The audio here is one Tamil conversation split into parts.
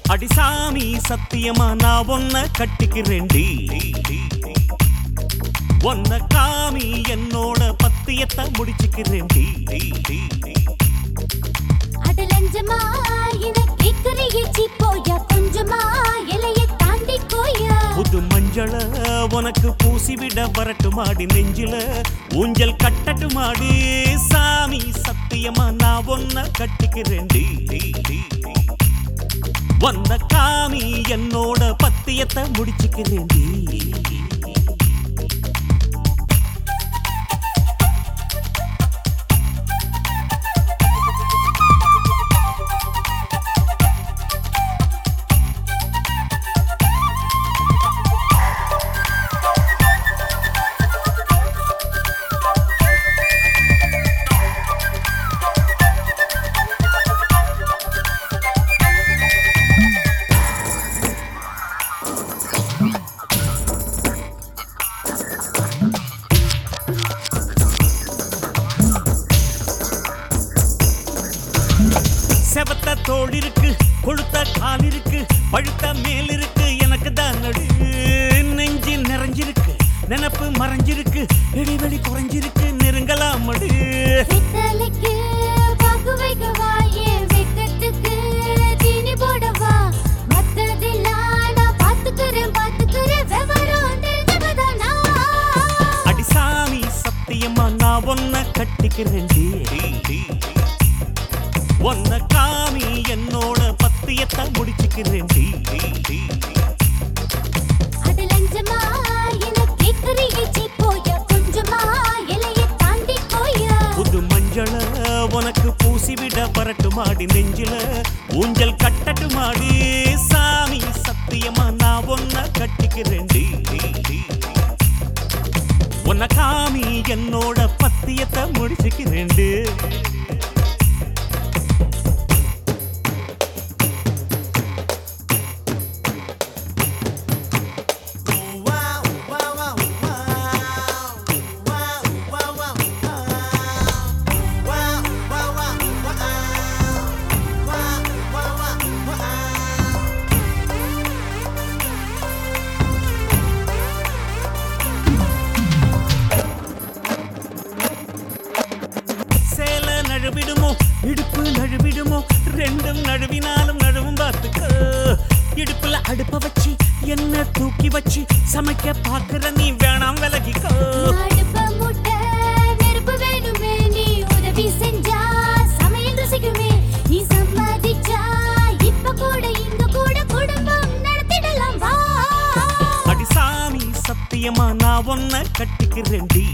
அடிசாமி சத்தியமா நான் ஒன்ன கட்டிக்கிறேன்டி ஒன்ன காமி என்னோட பத்தியத்தை முடிச்சுக்கிறேன்டி அடலஞ்சமா என கேக்குறியே போயா கொஞ்சமா எல்லைய தாண்டி கோயா புது மஞ்சள உனக்கு பூசிவிட வரட்டுமாடி நெஞ்சில ஊஞ்சல் கட்டட்டுமாடி சாமி சத்தியமா நான் ஒன்ன கட்டிக்கிறேன்டி வந்த காமி என்னோட பத்தியத்தை முடிச்சுக்கிறேன்டி செவத்த தோள் இருக்கு கொழுத்த கால் இருக்கு பழுத்த மேல் இருக்கு எனக்கு தான் நடு நெஞ்சு நிறைஞ்சிருக்கு நினப்பு மறைஞ்சிருக்கு இடைவெளி குறைஞ்சிருக்கு நெருங்கலாம் மடு வெத்தலைக்கு பாகு வைக்கவா என் வெக்கத்துக்கு தீனி போடவா மத்ததெல்லாம் நான் பாத்துக்கிறேன் பாத்துக்கிறேன் விவரம் தெரிஞ்சவதான் நான் அடிசாமி சத்தியமா நான் ஒன்ன கட்டிக்கிறேன்டி ஒன்ன காமி என்னோட பத்தியத்தை முடிச்சுக்கிறேன்டி அடலஞ்சமா என கேக்குறியே போயா கொஞ்சமா எல்லைய தாண்டி கோயா புது மஞ்சள உனக்கு பூசிவிட வரட்டுமாடி நெஞ்சில ஊஞ்சல் கட்டட்டுமாடி சாமி சத்தியமா நான் ஒன்ன கட்டிக்கிறேன்டி உன்ன காமி என்னோட பத்தியத்தை முடிச்சுக்கிறேன்டி சேல நழுவிடுமோ இடுப்பு நழுவிடுமோ ரெண்டும் நழுவினாலும் நழுவும் பார்த்துக்க இடுப்புல அடுப்ப வச்சு என்ன தூக்கி வச்சு சமைக்க பாக்குற நீ வேணாம் விலகிக்கோ அடுப்ப முட்டை நெருப்பு வேணுமே நீ உதவி செஞ்சா சமையல் ருசிக்குமே நீ சம்மதிச்சா இப்ப கூட இங்க கூட குடும்பம் நடத்திடலாம் வா அடிசாமி சத்தியமா நான் ஒன்ன கட்டிக்கிறேன்டி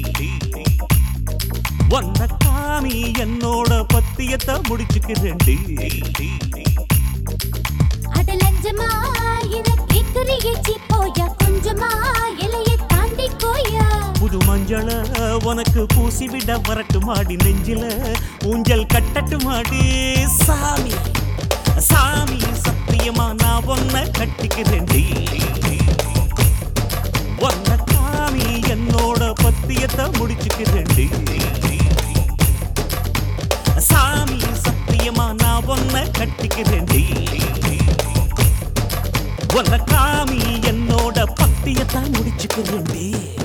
ஒன்ன காமி என்னோட பத்தியத்தை முடிச்சுக்கிறேன்டி அடலஞ்சமா என கேக்குறியே போயா கொஞ்சமா எல்லைய தாண்டி கோயா புது மஞ்சள உனக்கு பூசிவிட வரட்டுமாடி நெஞ்சில ஊஞ்சல் கட்டட்டுமாடி சாமி சாமி சத்தியமா நான் ஒன்ன கட்டிக்கிறேன்டி ஒன்ன காமி என்னோட பத்தியத்தை முடிச்சுக்கிறேன்டி சாமி சத்தியமா நான் ஒன்ன கட்டிக்கிறேன்டி ஒன்ன காமி என்னோட பத்தியத்தை முடிச்சுக்கிறேன்டி